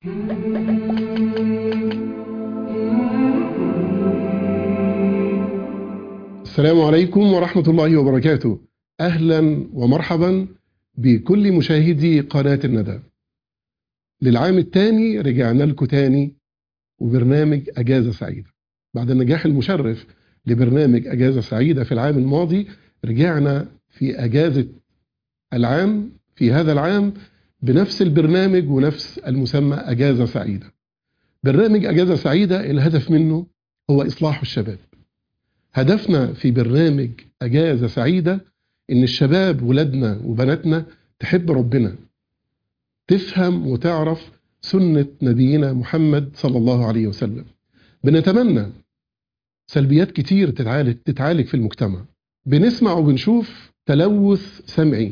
السلام عليكم ورحمة الله وبركاته أهلا ومرحبا بكل مشاهدي قناة الندى للعام الثاني رجعنا لكم تاني وبرنامج أجازة سعيدة بعد النجاح المشرف لبرنامج أجازة سعيدة في العام الماضي رجعنا في أجازة العام في هذا العام بنفس البرنامج ونفس المسمى أجازة سعيدة برنامج أجازة سعيدة الهدف منه هو إصلاح الشباب هدفنا في برنامج أجازة سعيدة إن الشباب ولادنا وبناتنا تحب ربنا تفهم وتعرف سنة نبينا محمد صلى الله عليه وسلم بنتمنى سلبيات كتير تتعالج, تتعالج في المجتمع بنسمع وبنشوف تلوث سمعي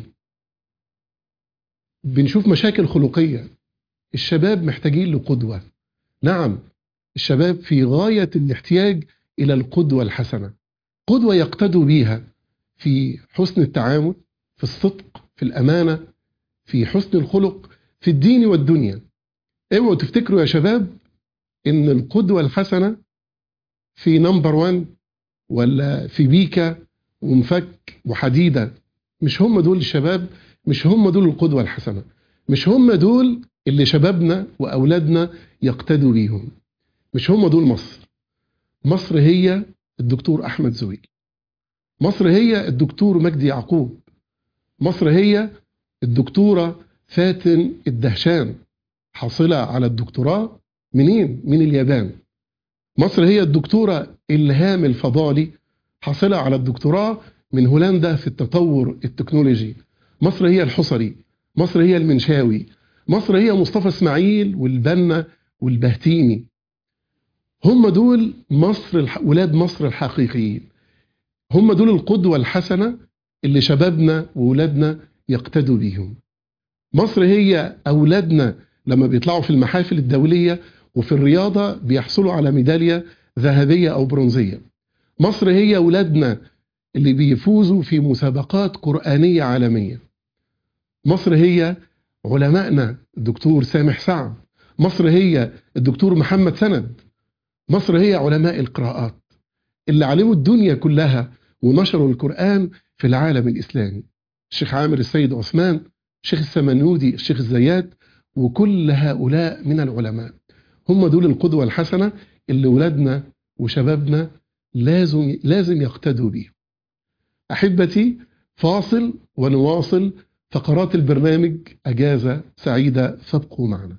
بنشوف مشاكل خلقية الشباب محتاجين لقدوة نعم الشباب في غاية الاحتياج إلى القدوة الحسنة قدوة يقتدوا بيها في حسن التعامل في الصدق في الأمانة في حسن الخلق في الدين والدنيا اوعوا تفتكروا يا شباب ان القدوة الحسنة في نمبر وان ولا في بيكا ومفك وحديدة مش هم دول الشباب مش هم دول القدوة الحسنة مش هم دول اللي شبابنا وأولادنا يقتدوا بيهم مش هم دول مصر مصر هي الدكتور أحمد زويل مصر هي الدكتور مجدي يعقوب مصر هي الدكتورة فاتن الدهشان حاصلة على الدكتوراه منين؟ من اليابان مصر هي الدكتورة إلهام الفضالي حاصلة على الدكتوراه من هولندا في التطور التكنولوجي مصر هي الحصري مصر هي المنشاوي مصر هي مصطفى اسماعيل والبنا والبهتيمي هم دول مصر الح... ولاد مصر الحقيقيين هم دول القدوة الحسنة اللي شبابنا وولادنا يقتدوا بيهم مصر هي أولادنا لما بيطلعوا في المحافل الدولية وفي الرياضة بيحصلوا على ميدالية ذهبية أو برونزية مصر هي أولادنا اللي بيفوزوا في مسابقات قرآنية عالمية مصر هي علمائنا الدكتور سامح سعد مصر هي الدكتور محمد سند مصر هي علماء القراءات اللي علموا الدنيا كلها ونشروا القرآن في العالم الإسلامي الشيخ عامر السيد عثمان الشيخ السمنودي الشيخ الزيات وكل هؤلاء من العلماء هم دول القدوة الحسنة اللي ولادنا وشبابنا لازم لازم يقتدوا بيه أحبتي فاصل ونواصل فقرات البرنامج أجازة سعيدة فابقوا معنا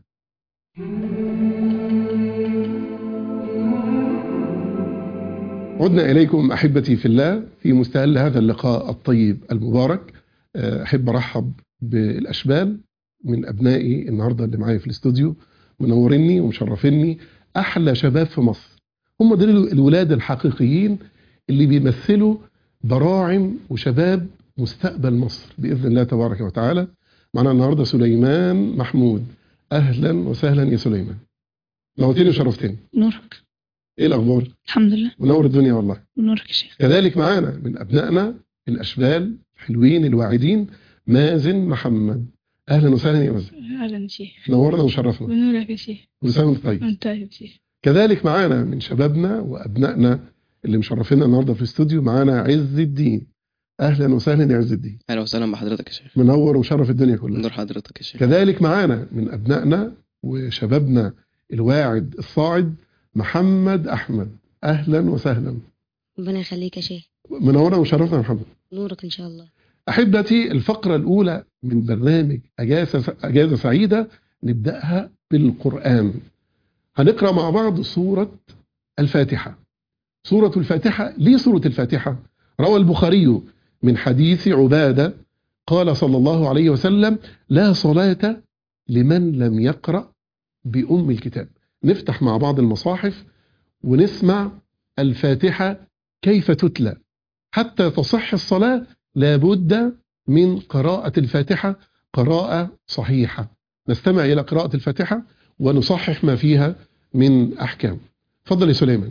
عدنا إليكم أحبتي في الله في مستهل هذا اللقاء الطيب المبارك أحب أرحب بالأشبال من أبنائي النهاردة اللي معايا في الاستوديو منورني ومشرفيني أحلى شباب في مصر هم دول الولاد الحقيقيين اللي بيمثلوا براعم وشباب مستقبل مصر بإذن الله تبارك وتعالى معنا النهاردة سليمان محمود أهلا وسهلا يا سليمان نورتني وشرفتني نورك ايه الاخبار الحمد لله منور الدنيا والله نورك يا شيخ كذلك معانا من ابنائنا الاشبال الحلوين الواعدين مازن محمد اهلا وسهلا يا مازن اهلا يا شيخ نورنا وشرفنا ونورك يا شيخ كل سنه وانت طيب انت يا شيخ كذلك معانا من شبابنا وابنائنا اللي مشرفينا النهارده في الاستوديو معانا عز الدين اهلا وسهلا يا عز الدين اهلا وسهلا بحضرتك يا شيخ منور وشرف الدنيا كلها نور حضرتك يا شيخ كذلك معانا من ابنائنا وشبابنا الواعد الصاعد محمد احمد اهلا وسهلا ربنا يخليك يا شيخ منورنا وشرفنا يا محمد نورك ان شاء الله احبتي الفقره الاولى من برنامج اجازه اجازه سعيده نبداها بالقران هنقرا مع بعض سوره الفاتحه سوره الفاتحه ليه سوره الفاتحه روى البخاري من حديث عباده قال صلى الله عليه وسلم لا صلاه لمن لم يقرا بام الكتاب نفتح مع بعض المصاحف ونسمع الفاتحه كيف تتلى حتى تصح الصلاه لابد من قراءة الفاتحة قراءة صحيحة نستمع إلى قراءة الفاتحة ونصحح ما فيها من أحكام فضل يا سليمان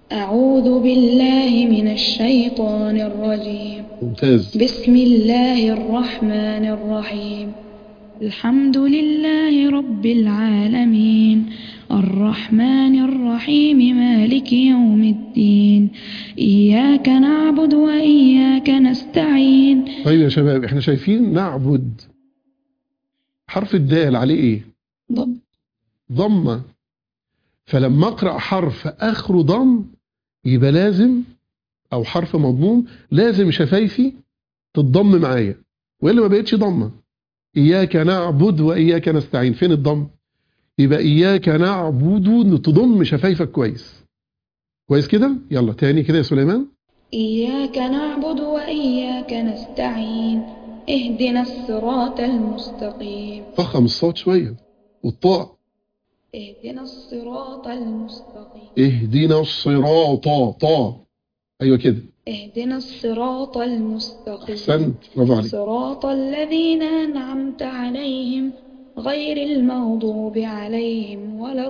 أعوذ بالله من الشيطان الرجيم ممتاز بسم الله الرحمن الرحيم الحمد لله رب العالمين الرحمن الرحيم مالك يوم الدين إياك نعبد وإياك نستعين طيب يا شباب احنا شايفين نعبد حرف الدال عليه ايه ضب ضمة فلما اقرأ حرف اخره ضم يبقى لازم او حرف مضموم لازم شفايفي تتضم معايا والا ما بقتش ضمة اياك نعبد واياك نستعين فين الضم يبقى اياك نعبد تضم شفايفك كويس كويس كده يلا تاني كده يا سليمان إياك نعبد وإياك نستعين اهدنا الصراط المستقيم فخم الصوت شوية والطاء اهدنا الصراط المستقيم اهدنا الصراط طا ايوه كده اهدنا الصراط المستقيم احسنت برافو عليك صراط الذين أنعمت عليهم غير المغضوب عليهم ولا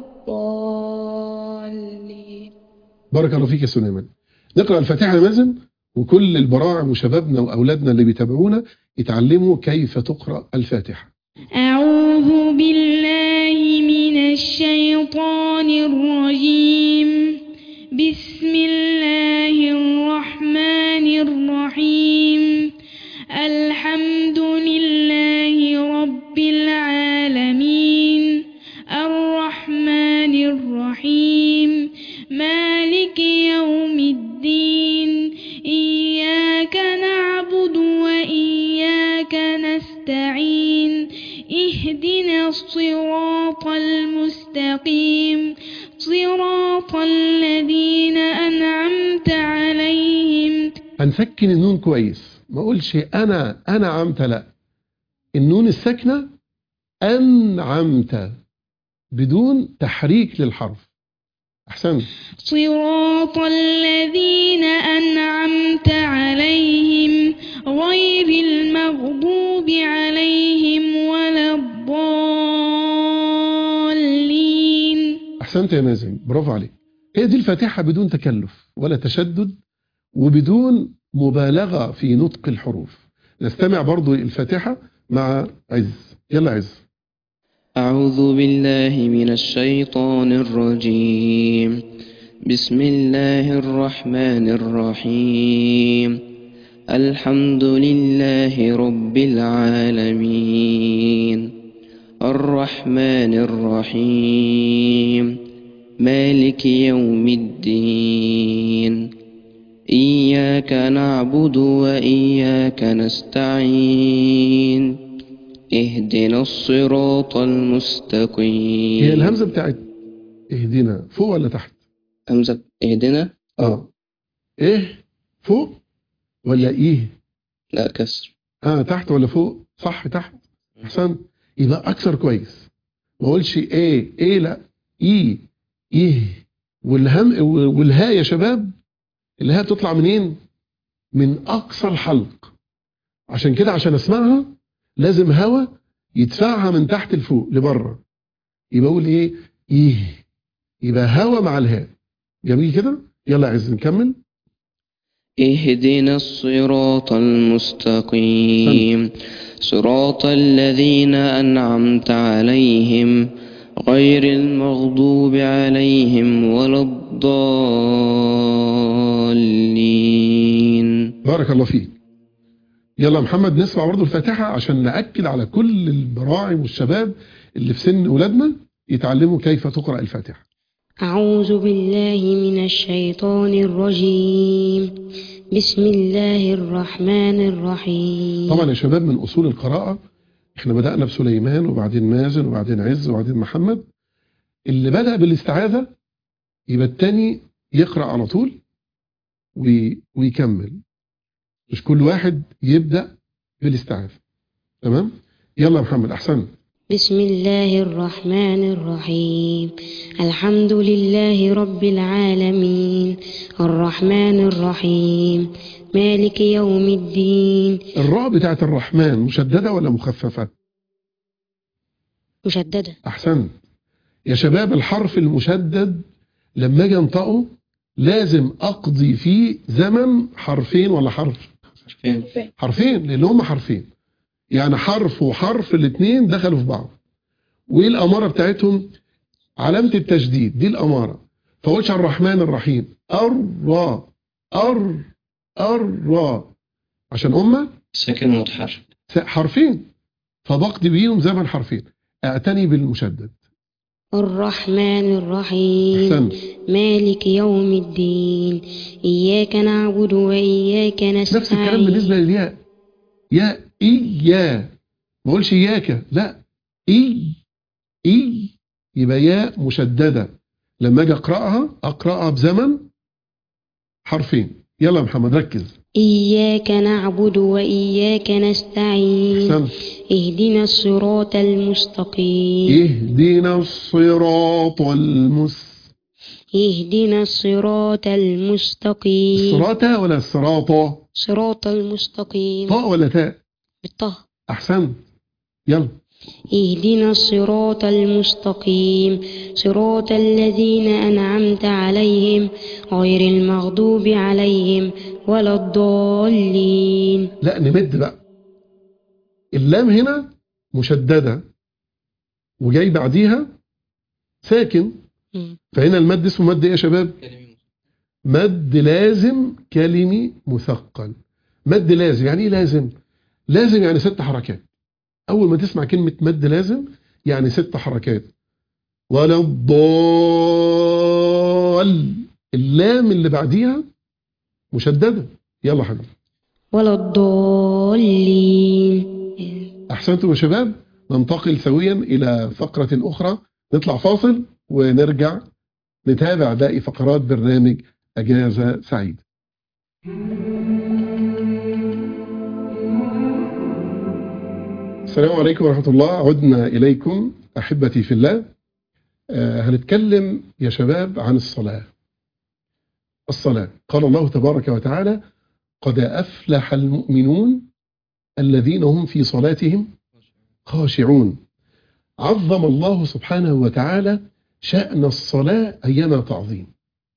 الضالين بارك الله فيك يا سليمان نقرأ الفاتحة يا مازن وكل البراعم وشبابنا وأولادنا اللي بيتابعونا يتعلموا كيف تقرأ الفاتحة أعوذ بالله من الشيطان الرجيم بسم الله الرحمن الرحيم الحمد لله رب العالمين الرحمن الرحيم مالك يوم الدين إياك نعبد وإياك نستعين اهدنا الصراط المستقيم صراط الذين أنعمت عليهم هنسكن النون كويس ما اقولش أنا أنعمت لا النون الساكنة أنعمت بدون تحريك للحرف أحسنت صراط الذين أنعمت عليهم غير المغضوب عليهم ولا الضالين أحسنت يا مازن برافو عليك هي دي الفاتحة بدون تكلف ولا تشدد وبدون مبالغة في نطق الحروف نستمع برضو الفاتحة مع عز يلا عز أعوذ بالله من الشيطان الرجيم بسم الله الرحمن الرحيم الحمد لله رب العالمين الرحمن الرحيم مالك يوم الدين إياك نعبد وإياك نستعين اهدنا الصراط المستقيم هي الهمزة بتاعت اهدنا فوق ولا تحت همزة اهدنا اه ايه فوق ولا ايه لا كسر اه تحت ولا فوق صح تحت احسن يبقى اكثر كويس ما اقولش ايه ايه لا ايه ايه والهم والهاء يا شباب الهاء بتطلع منين من اقصى الحلق عشان كده عشان اسمعها لازم هوا يدفعها من تحت لفوق لبره يبقى اقول ايه ايه يبقى هوا مع الهاء جميل كده يلا يا عز نكمل اهدنا الصراط المستقيم صراط الذين أنعمت عليهم غير المغضوب عليهم ولا الضالين بارك الله فيك يلا يا محمد نسمع برضه الفاتحة عشان نأكد على كل البراعم والشباب اللي في سن ولادنا يتعلموا كيف تقرأ الفاتحة أعوذ بالله من الشيطان الرجيم بسم الله الرحمن الرحيم طبعا يا شباب من أصول القراءة احنا بدأنا بسليمان وبعدين مازن وبعدين عز وبعدين محمد اللي بدأ بالاستعاذة يبقى التاني يقرأ على طول وي- ويكمل مش كل واحد يبدأ بالاستعاذة تمام يلا يا محمد أحسن بسم الله الرحمن الرحيم الحمد لله رب العالمين الرحمن الرحيم مالك يوم الدين الراء بتاعت الرحمن مشددة ولا مخففة مشددة أحسنت يا شباب الحرف المشدد لما اجي انطقه لازم اقضي فيه زمن حرفين ولا حرف فين؟ حرفين لان هم حرفين يعني حرف وحرف الاثنين دخلوا في بعض وايه الاماره بتاعتهم علامة التشديد دي الأمارة فقولش الرحمن الرحيم الرا أر الرا عشان هما ساكن متحرك حرفين فبقضي بيهم زمن حرفين اعتني بالمشدد الرحمن الرحيم احسنت مالك يوم الدين إياك نعبد وإياك نستعين نفس الكلام بالنسبة للياء يا إيا ما اقولش إياك لا إي إي يبقى ياء مشددة لما أجي أقرأها أقرأها بزمن حرفين يلا يا محمد ركز إياك نعبد وإياك نستعين أحسنت اهدنا الصراط المستقيم اهدنا الصراط المس اهدنا الصراط المستقيم الصراط ولا الصراط صراط المستقيم طاء ولا تاء بالطه أحسنت يلا اهدنا الصراط المستقيم صراط الذين أنعمت عليهم غير المغضوب عليهم ولا الضالين لا نمد بقى اللام هنا مشددة وجاي بعديها ساكن مم. فهنا المد اسمه مد ايه يا شباب مد لازم كلمي مثقل مد لازم يعني ايه لازم لازم يعني ست حركات اول ما تسمع كلمة مد لازم يعني ست حركات ولا الضال اللام اللي بعديها مشددة يلا يا حبيبي ولا الضالين أحسنتم يا شباب ننتقل سويا إلى فقرة أخرى نطلع فاصل ونرجع نتابع باقي فقرات برنامج أجازة سعيد السلام عليكم ورحمة الله عدنا إليكم أحبتي في الله آه، هنتكلم يا شباب عن الصلاة الصلاة قال الله تبارك وتعالى قد أفلح المؤمنون الذين هم في صلاتهم خاشعون عظم الله سبحانه وتعالى شأن الصلاة أيما تعظيم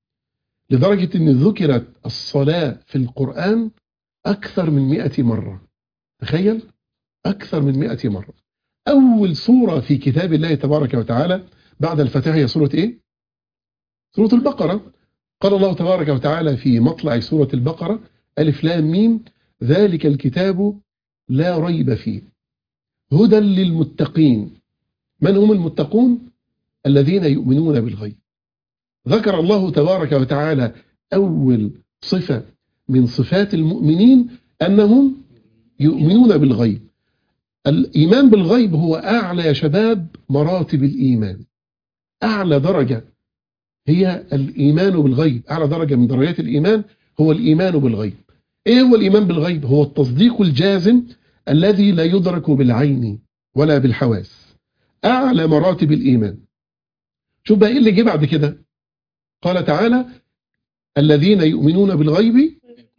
لدرجة أن ذكرت الصلاة في القرآن أكثر من مئة مرة تخيل أكثر من مئة مرة أول سورة في كتاب الله تبارك وتعالى بعد الفتح هي سورة إيه؟ سورة البقرة قال الله تبارك وتعالى في مطلع سورة البقرة ألف لام ميم ذلك الكتاب لا ريب فيه هدى للمتقين من هم المتقون الذين يؤمنون بالغيب ذكر الله تبارك وتعالى أول صفة من صفات المؤمنين أنهم يؤمنون بالغيب الإيمان بالغيب هو أعلى يا شباب مراتب الإيمان أعلى درجة هي الإيمان بالغيب أعلى درجة من درجات الإيمان هو الإيمان بالغيب إيه هو الإيمان بالغيب هو التصديق الجازم الذي لا يدرك بالعين ولا بالحواس أعلى مراتب الإيمان شوف بقى إيه اللي جه بعد كده قال تعالى الذين يؤمنون بالغيب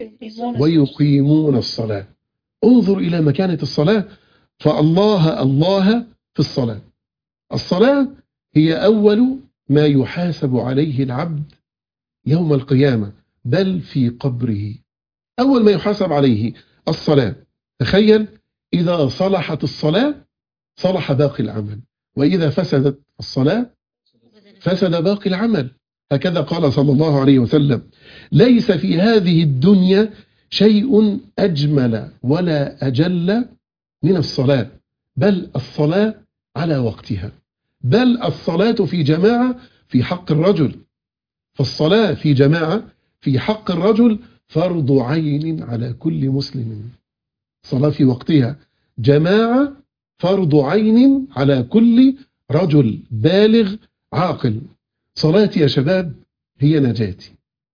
ويقيمون الصلاة انظر إلى مكانة الصلاة فالله الله في الصلاة الصلاة هي أول ما يحاسب عليه العبد يوم القيامة بل في قبره أول ما يحاسب عليه الصلاة تخيل إذا صلحت الصلاة صلح باقي العمل وإذا فسدت الصلاة فسد باقي العمل هكذا قال صلى الله عليه وسلم ليس في هذه الدنيا شيء أجمل ولا أجل من الصلاة بل الصلاة على وقتها بل الصلاة في جماعة في حق الرجل فالصلاة في جماعة في حق الرجل فرض عين على كل مسلم صلاة في وقتها جماعة فرض عين على كل رجل بالغ عاقل صلاتي يا شباب هي نجاتي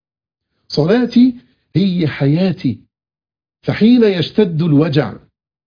صلاتي هي حياتي فحين يشتد الوجع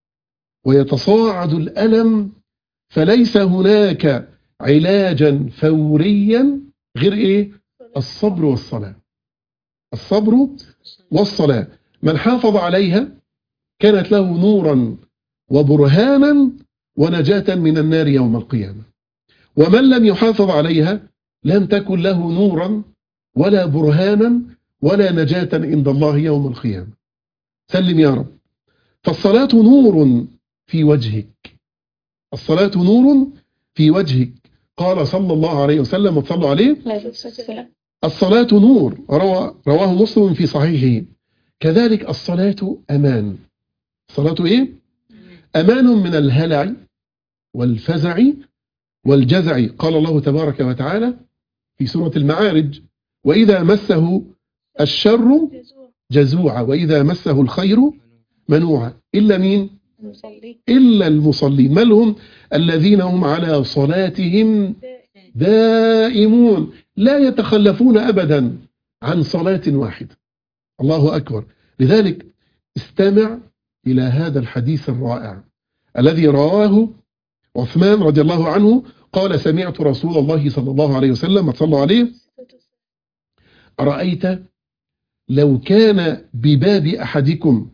ويتصاعد الألم فليس هناك علاجا فوريا غير إيه الصبر والصلاة الصبر والصلاة من حافظ عليها كانت له نورا وبرهانا ونجاة من النار يوم القيامة ومن لم يحافظ عليها لم تكن له نورا ولا برهانا ولا نجاة عند الله يوم القيامة سلم يا رب فالصلاة نور في وجهك الصلاة نور في وجهك قال صلى الله عليه وسلم وصلوا عليه عليه الصلاة والسلام الصلاة نور روى رواه مسلم في صحيحه كذلك الصلاة أمان الصلاة إيه؟ أمان من الهلع والفزع والجزع قال الله تبارك وتعالى في سورة المعارج وإذا مسه الشر جزوعا وإذا مسه الخير منوعا إلا مين؟ نصلي إلا المصلين من هم الذين هم على صلاتهم دائمون لا يتخلفون أبدا عن صلاة واحدة الله أكبر لذلك استمع إلى هذا الحديث الرائع الذي رواه عثمان رضي الله عنه قال سمعت رسول الله صلى الله عليه وسلم صلى عليه أرأيت لو كان بباب أحدكم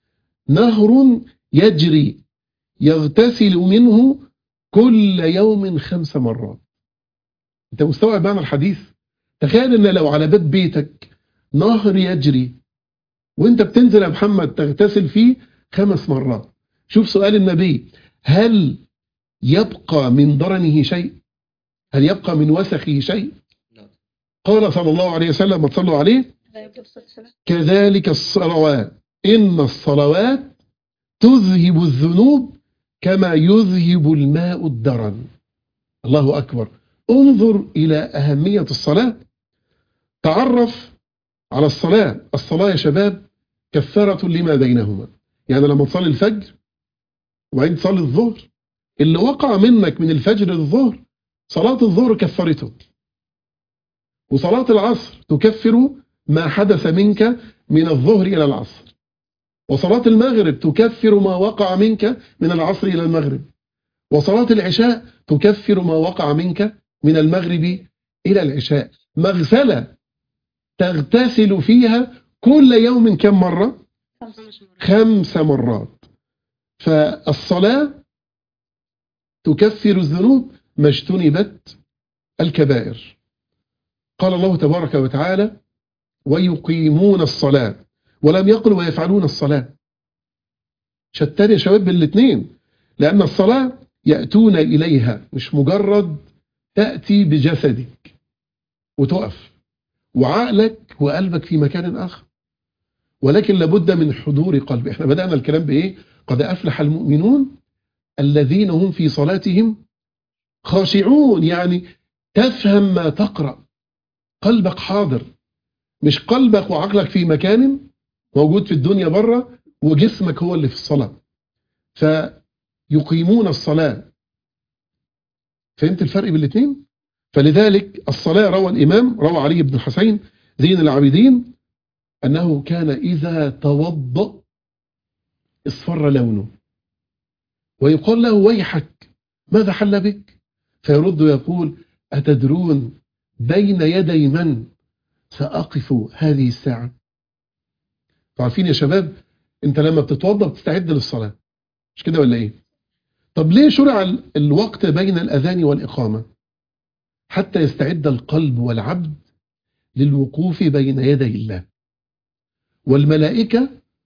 نهر يجري يغتسل منه كل يوم خمس مرات انت مستوعب معنى الحديث تخيل ان لو على باب بيتك نهر يجري وانت بتنزل يا محمد تغتسل فيه خمس مرات شوف سؤال النبي هل يبقى من درنه شيء هل يبقى من وسخه شيء لا. قال صلى الله عليه وسلم صلوا عليه عليه الصلاة والسلام كذلك الصلوات إن الصلوات تذهب الذنوب كما يذهب الماء الدرن الله أكبر انظر إلى أهمية الصلاة تعرف على الصلاة الصلاة يا شباب كفارة لما بينهما يعني لما تصلي الفجر وبعدين تصلي الظهر اللي وقع منك من الفجر للظهر صلاة الظهر كفرته وصلاة العصر تكفر ما حدث منك من الظهر إلى العصر وصلاة المغرب تكفر ما وقع منك من العصر إلى المغرب وصلاة العشاء تكفر ما وقع منك من المغرب إلى العشاء مغسلة تغتسل فيها كل يوم كم مرة خمس مرات فالصلاة تكفر الذنوب ما اجتنبت الكبائر قال الله تبارك وتعالى ويقيمون الصلاة ولم يقل ويفعلون الصلاة شتان يا شباب بالاثنين لأن الصلاة يأتون إليها مش مجرد تأتي بجسدك وتقف وعقلك وقلبك في مكان آخر ولكن لابد من حضور قلب احنا بدأنا الكلام بإيه قد أفلح المؤمنون الذين هم في صلاتهم خاشعون يعني تفهم ما تقرأ قلبك حاضر مش قلبك وعقلك في مكان موجود في الدنيا بره وجسمك هو اللي في الصلاة فيقيمون الصلاة فهمت الفرق بين الاثنين فلذلك الصلاة روى الإمام روى علي بن الحسين زين العابدين أنه كان إذا توضأ اصفر لونه ويقال له ويحك ماذا حل بك فيرد ويقول أتدرون بين يدي من سأقف هذه الساعة عارفين يا شباب انت لما بتتوضا بتستعد للصلاة مش كده ولا ايه طب ليه شرع ال- الوقت بين الأذان والإقامة حتى يستعد القلب والعبد للوقوف بين يدي الله والملائكة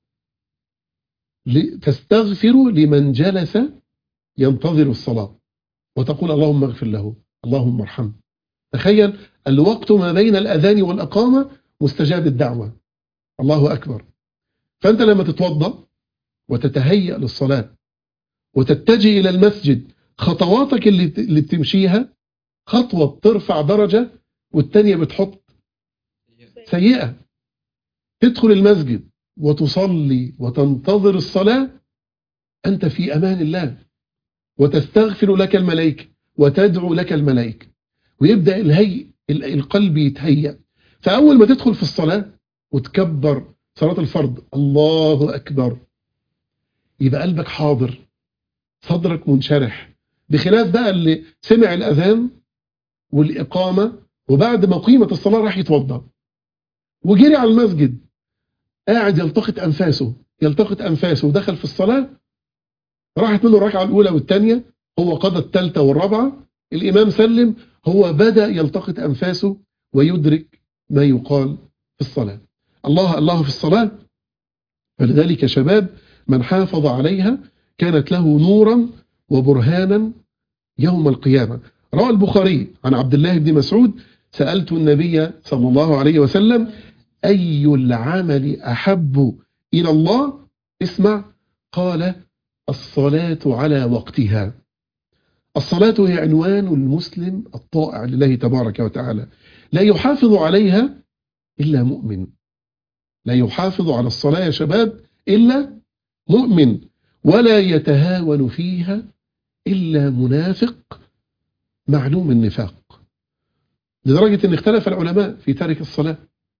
ل- تستغفر لمن جلس ينتظر الصلاة وتقول اللهم اغفر له اللهم ارحمه تخيل الوقت ما بين الأذان والإقامة مستجاب الدعوة الله أكبر فأنت لما تتوضأ وتتهيأ للصلاة وتتجه إلى المسجد خطواتك اللي اللي بتمشيها خطوة بترفع درجة والتانية بتحط سيئة تدخل المسجد وتصلي وتنتظر الصلاة أنت في أمان الله وتستغفر لك الملائكة وتدعو لك الملائكة ويبدأ الهي ال- القلب يتهيأ فأول ما تدخل في الصلاة وتكبر صلاة الفرض الله أكبر يبقى قلبك حاضر صدرك منشرح بخلاف بقى اللي سمع الأذان والإقامة وبعد ما قيمة الصلاة راح يتوضا وجري على المسجد قاعد يلتقط أنفاسه يلتقط أنفاسه ودخل في الصلاة راحت منه الركعة الأولى والثانية هو قضى الثالثة والرابعة الإمام سلم هو بدأ يلتقط أنفاسه ويدرك ما يقال في الصلاة الله الله في الصلاة فلذلك يا شباب من حافظ عليها كانت له نورا وبرهانا يوم القيامة روى البخاري عن عبد الله بن مسعود سألت النبي صلى الله عليه وسلم أي العمل أحب إلى الله اسمع قال الصلاة على وقتها الصلاة هي عنوان المسلم الطائع لله تبارك وتعالى لا يحافظ عليها إلا مؤمن لا يحافظ على الصلاة يا شباب إلا مؤمن ولا يتهاون فيها إلا منافق معلوم النفاق لدرجة أن اختلف العلماء في تارك الصلاة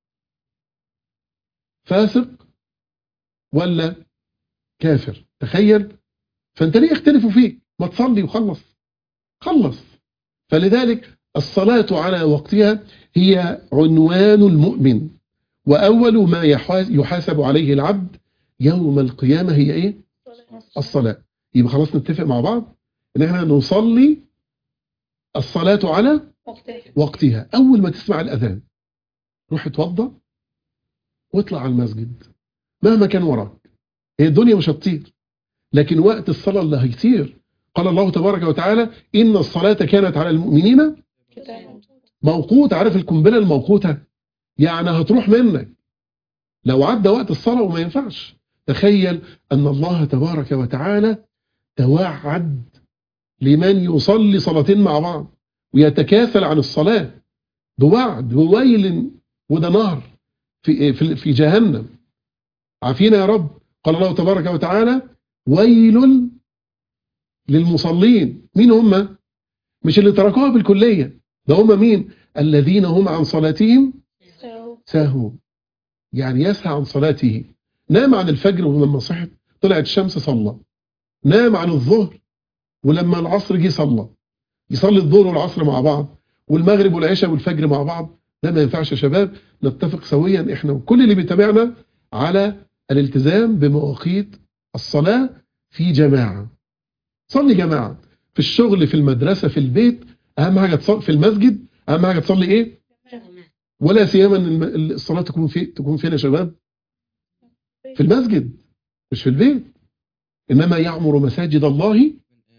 فاسق ولا كافر تخيل فانت ليه يختلفوا فيك ما تصلي وخلص خلص فلذلك الصلاة على وقتها هي عنوان المؤمن وأول ما يحاس- يحاسب عليه العبد يوم القيامة هي إيه الصلاة يبقى خلاص نتفق مع بعض إن احنا نصلي الصلاة على وقتها وقتها أول ما تسمع الأذان روح اتوضى واطلع على المسجد مهما كان وراك هي الدنيا مش هتطير لكن وقت الصلاة اللي هيطير قال الله تبارك وتعالى إن الصلاة كانت على المؤمنين كده موقوت عارف القنبلة الموقوتة يعني هتروح منك لو عدى وقت الصلاة وما ينفعش تخيل أن الله تبارك وتعالى توعد لمن يصلي صلاتين مع بعض ويتكاسل عن الصلاة بوعد بويل وده نهر في في في جهنم عافينا يا رب قال الله تبارك وتعالى ويل للمصلين مين هم مش اللي تركوها بالكلية ده هم مين الذين هم عن صلاتهم ساو ساهوا يعني يسهى عن صلاته نام عن الفجر ولما صحت طلعت الشمس صلى نام عن الظهر ولما العصر جه صلى يصلي الظهر والعصر مع بعض والمغرب والعشاء والفجر مع بعض ده ما ينفعش يا شباب نتفق سويا احنا وكل اللي بيتابعنا على الالتزام بمواقيت الصلاة في جماعة صلي جماعة في الشغل في المدرسة في البيت أهم حاجة تصلي في المسجد أهم حاجة تصلي إيه ولا سيما ان الم- الصلاه تكون في تكون فين يا شباب في المسجد مش في البيت انما يعمر مساجد الله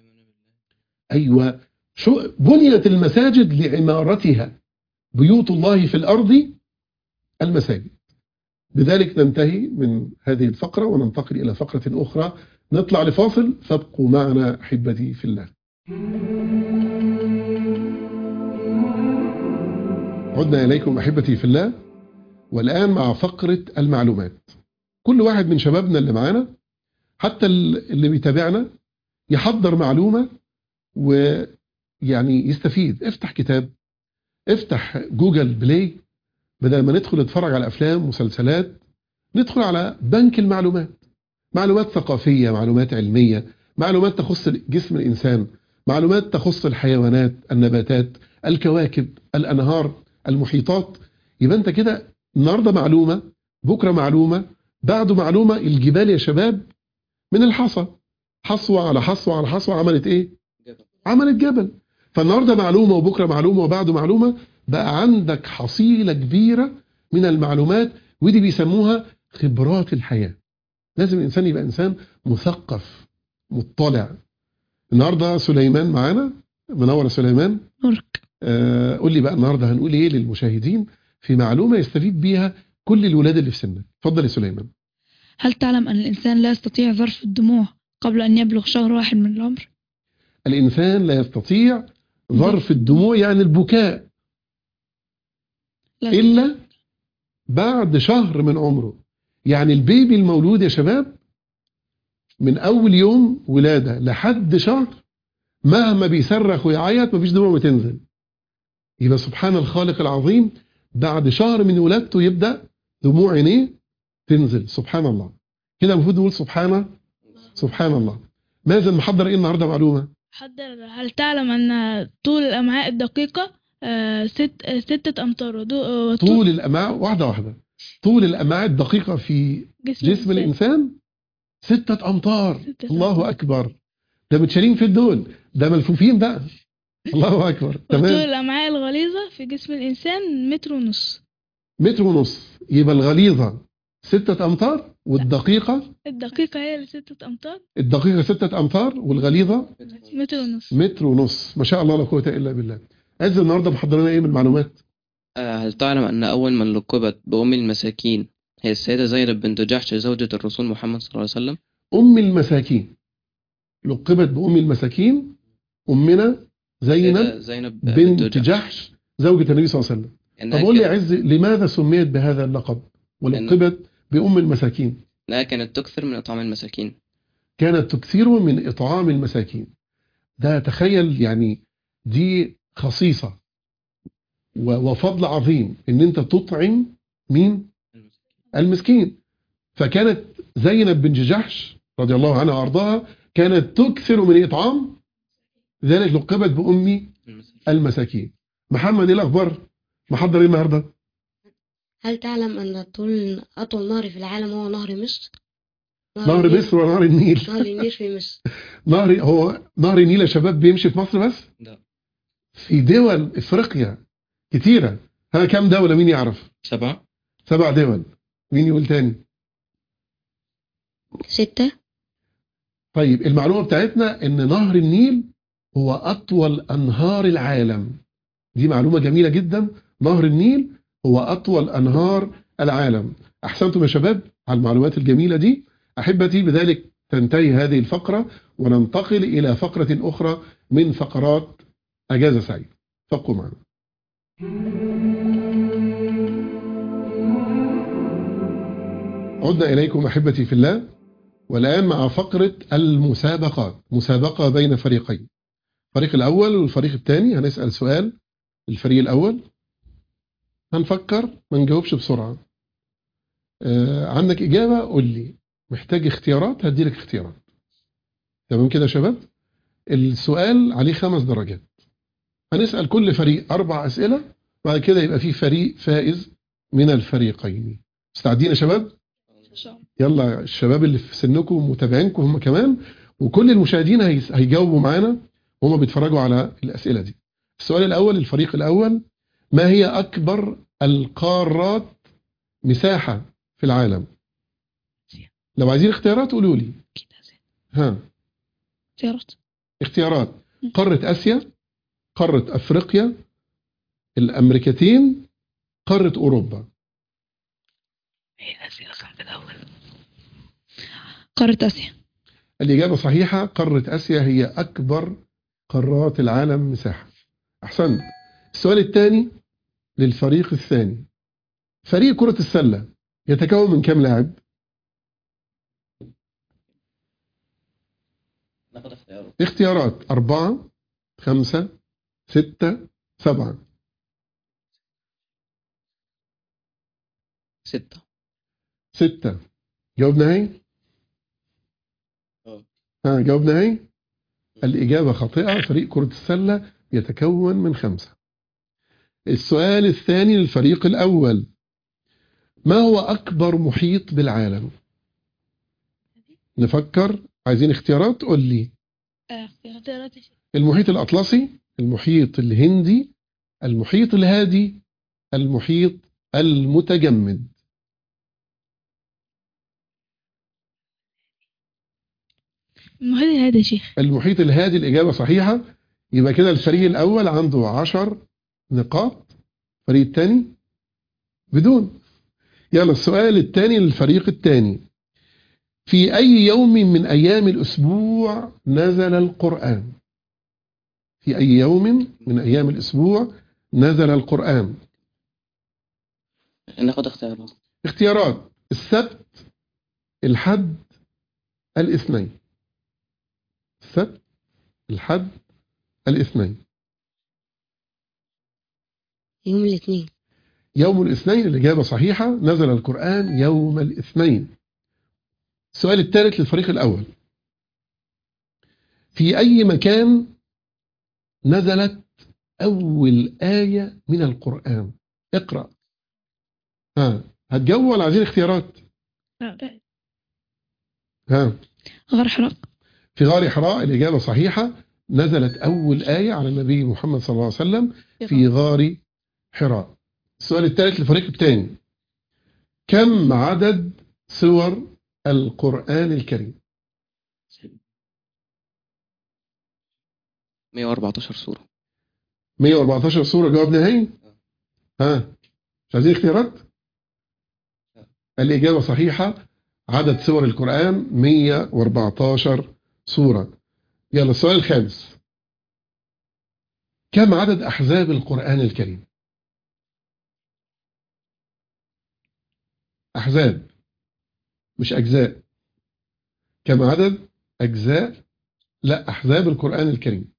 ايوه شو بنيت المساجد لعمارتها بيوت الله في الارض المساجد بذلك ننتهي من هذه الفقره وننتقل الى فقره اخرى نطلع لفاصل فابقوا معنا احبتي في الله عدنا إليكم أحبتي في الله والآن مع فقرة المعلومات كل واحد من شبابنا اللي معانا حتى اللي بيتابعنا يحضر معلومة ويعني يستفيد افتح كتاب افتح جوجل بلاي بدل ما ندخل نتفرج على أفلام مسلسلات ندخل على بنك المعلومات معلومات ثقافية معلومات علمية معلومات تخص جسم الإنسان معلومات تخص الحيوانات النباتات الكواكب الأنهار المحيطات يبقى انت كده النهارده معلومه بكره معلومه بعده معلومه الجبال يا شباب من الحصى حصوه على حصوه على حصوه عملت ايه؟ عملت جبل فالنهارده معلومه وبكره معلومه وبعده معلومه بقى عندك حصيله كبيره من المعلومات ودي بيسموها خبرات الحياه لازم الانسان يبقى انسان مثقف مطلع النهارده سليمان معانا منور يا سليمان نورك آه، قول لي بقى النهارده هنقول ايه للمشاهدين في معلومه يستفيد بيها كل الولاد اللي في سنك اتفضل يا سليمان هل تعلم أن الإنسان لا يستطيع ظرف الدموع قبل أن يبلغ شهر واحد من العمر؟ الانسان لا يستطيع ظرف الدموع يعني البكاء لا الا بعد شهر من عمره يعني البيبي المولود يا شباب من اول يوم ولاده لحد شهر مهما بيصرخ ويعيط مفيش دموع بتنزل يبقى سبحان الخالق العظيم بعد شهر من ولادته يبدا دموع عينيه تنزل سبحان الله كده المفروض نقول سبحان سبحان الله مازن محضر ايه النهارده معلومه حضر هل تعلم أن طول الأمعاء الدقيقة آه، ست آه، ستة أمتار ودو- آه، وطول طول الامعاء واحده واحده طول الامعاء الدقيقه في جسم, جسم الانسان ستة امتار ستة الله أمتار. اكبر ده متشالين في الدول ده ملفوفين بقى الله اكبر وطول تمام الأمعاء الغليظة في جسم الإنسان متر ونص متر ونص يبقى الغليظه ستة أمتار والدقيقة الدقيقة هي اللي ستة أمتار الدقيقة ستة أمتار والغليظة متر ونص متر ونص ما شاء الله لا قوة إلا بالله عز النهاردة محضر لنا إيه من معلومات آه، هل تعلم أن أول من لقبت بأم المساكين هي السيدة زينب بنت جحش زوجة الرسول محمد صلى الله عليه وسلم أم المساكين لقبت بأم المساكين أمنا زينب السيدة زينب بنت جحش زوجة النبي صلى الله عليه وسلم طب إنها قول لي يا كانت- عز لماذا سميت بهذا اللقب ولقبت بأم المساكين إنها كانت تكثر من إطعام المساكين كانت تكثر من إطعام المساكين ده تخيل يعني دي خصيصة و- وفضل عظيم ان انت تطعم مين المسكين فكانت زينب بن جحش رضي الله عنها وارضاها كانت تكثر من إطعام ذلك لقبت بأم المساكين محمد ايه الأخبار محضر ايه النهارده هل تعلم أن طول أطول نهر في العالم هو نهر مصر؟ نهر النيل- مصر ونهر النيل نهر النيل في مصر نهر هو نهر النيل يا شباب بيمشي في مصر بس لا في دول افريقيا كتيرة ها كام دولة مين يعرف سبعة سبع دول مين يقول تاني ستة طيب المعلومة بتاعتنا ان نهر النيل هو اطول انهار العالم دي معلومة جميلة جدا نهر النيل هو اطول انهار العالم احسنتم يا شباب على المعلومات الجميلة دي احبتي بذلك تنتهي هذه الفقرة وننتقل الى فقرة اخرى من فقرات اجازة سعيد فابقوا معنا عدنا إليكم أحبتي في الله والآن مع فقرة المسابقات مسابقة بين فريقين الفريق الأول والفريق الثاني هنسأل سؤال الفريق الأول هنفكر ما نجاوبش بسرعة آه عندك إجابة قول لي محتاج اختيارات هديلك اختيارات تمام كده يا شباب السؤال عليه خمس درجات هنسأل كل فريق أربع أسئلة بعد كده يبقى في فريق فائز من الفريقين مستعدين يا شباب يلا الشباب اللي في سنكم متابعينكم هم كمان وكل المشاهدين هيس- هيجاوبوا معانا وهم بيتفرجوا على الأسئلة دي السؤال الأول الفريق الأول ما هي أكبر القارات مساحة في العالم لو عايزين اختيارات قولوا لي ها اختيارات اختيارات قارة آسيا قارة أفريقيا الأمريكتين قارة أوروبا هي الأسئلة كانت الأول قارة آسيا الإجابة صحيحة قارة آسيا هي أكبر قارات العالم مساحة أحسنت السؤال الثاني للفريق الثاني فريق كرة السلة يتكون من كم لاعب؟ ناخد اختيارات اختيارات أربعة خمسة ستة سبعة ستة ستة جاوب نهائي؟ اه. ها جاوب نهائي؟ الإجابة خاطئة فريق كرة السلة يتكون من خمسة السؤال الثاني للفريق الأول ما هو أكبر محيط بالعالم نفكر عايزين اختيارات قول لي آه، اختيارات يا شيخ. المحيط الأطلسي المحيط الهندي المحيط الهادي المحيط المتجمد المحيط الهادي يا شيخ المحيط الهادي الإجابة صحيحة يبقى كده الفريق الأول عنده عشر نقاط الفريق الثاني بدون يلا السؤال الثاني للفريق الثاني في أي يوم من أيام الأسبوع نزل القرآن في أي يوم من أيام الأسبوع نزل القرآن ناخد اختيارات اختيارات السبت الحد الاثنين السبت الحد الاثنين يوم الاثنين يوم الاثنين الإجابة صحيحة نزل القرآن يوم الاثنين السؤال الثالث للفريق الأول في أي مكان نزلت أول آية من القرآن اقرأ ها هتجاوب ولا عايزين اختيارات لا، لا. ها غار حراء في غار حراء الإجابة صحيحة نزلت أول آية على النبي محمد صلى الله عليه وسلم في غار حراء السؤال الثالث للفريق الثاني كم عدد سور القرآن الكريم 114 سورة 114 سورة جواب نهائي ها مش عايزين اختيارات الإجابة صحيحة عدد سور القرآن 114 سورة يلا السؤال الخامس كم عدد أحزاب القرآن الكريم أحزاب مش أجزاء كم عدد أجزاء لا أحزاب القرآن الكريم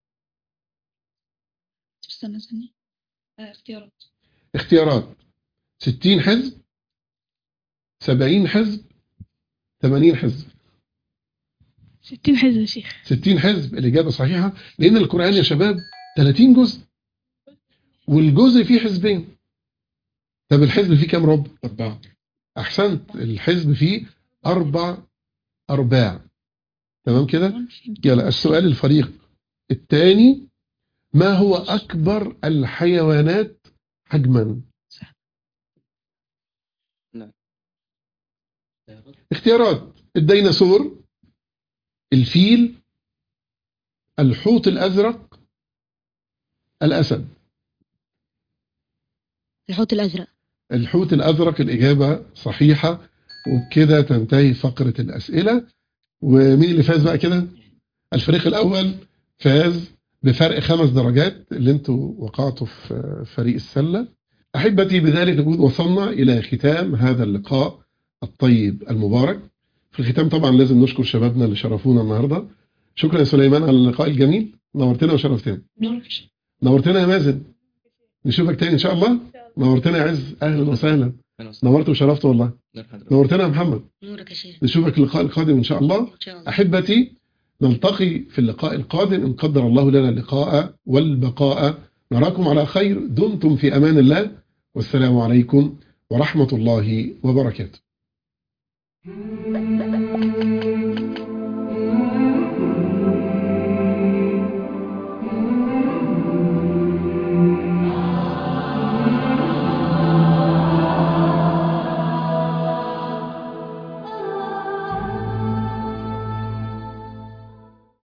استنى استنى آه، اختيارات اختيارات 60 حزب 70 حزب 80 حزب 60 حزب يا شيخ 60 حزب الإجابة صحيحة لأن القرآن يا شباب 30 جزء والجزء فيه حزبين طب الحزب فيه كام ربع؟ أربعة أحسنت الحزب فيه أربع أرباع تمام كده؟ يلا السؤال الفريق الثاني ما هو أكبر الحيوانات حجما؟ نعم. اختيارات الديناصور الفيل الحوت الأزرق الأسد الحوت الأزرق الحوت الأزرق الإجابة صحيحة وبكده تنتهي فقرة الأسئلة ومين اللي فاز بقى كده الفريق الأول فاز بفرق خمس درجات اللي انتوا وقعتوا في فريق السلة أحبتي بذلك نكون وصلنا إلى ختام هذا اللقاء الطيب المبارك في الختام طبعا لازم نشكر شبابنا اللي شرفونا النهاردة شكرا يا سليمان على اللقاء الجميل نورتنا وشرفتنا نورتنا يا مازن نشوفك تاني إن شاء الله نورتنا يا عز أهلا وسهلا أهلا وسهلا. نورت وشرفت والله نور حضرتك. نورتنا يا محمد نورك يا شيخ نشوفك اللقاء القادم إن شاء الله إن شاء الله أحبتي نلتقي في اللقاء القادم إن قدر الله لنا اللقاء والبقاء نراكم على خير دمتم في أمان الله والسلام عليكم ورحمة الله وبركاته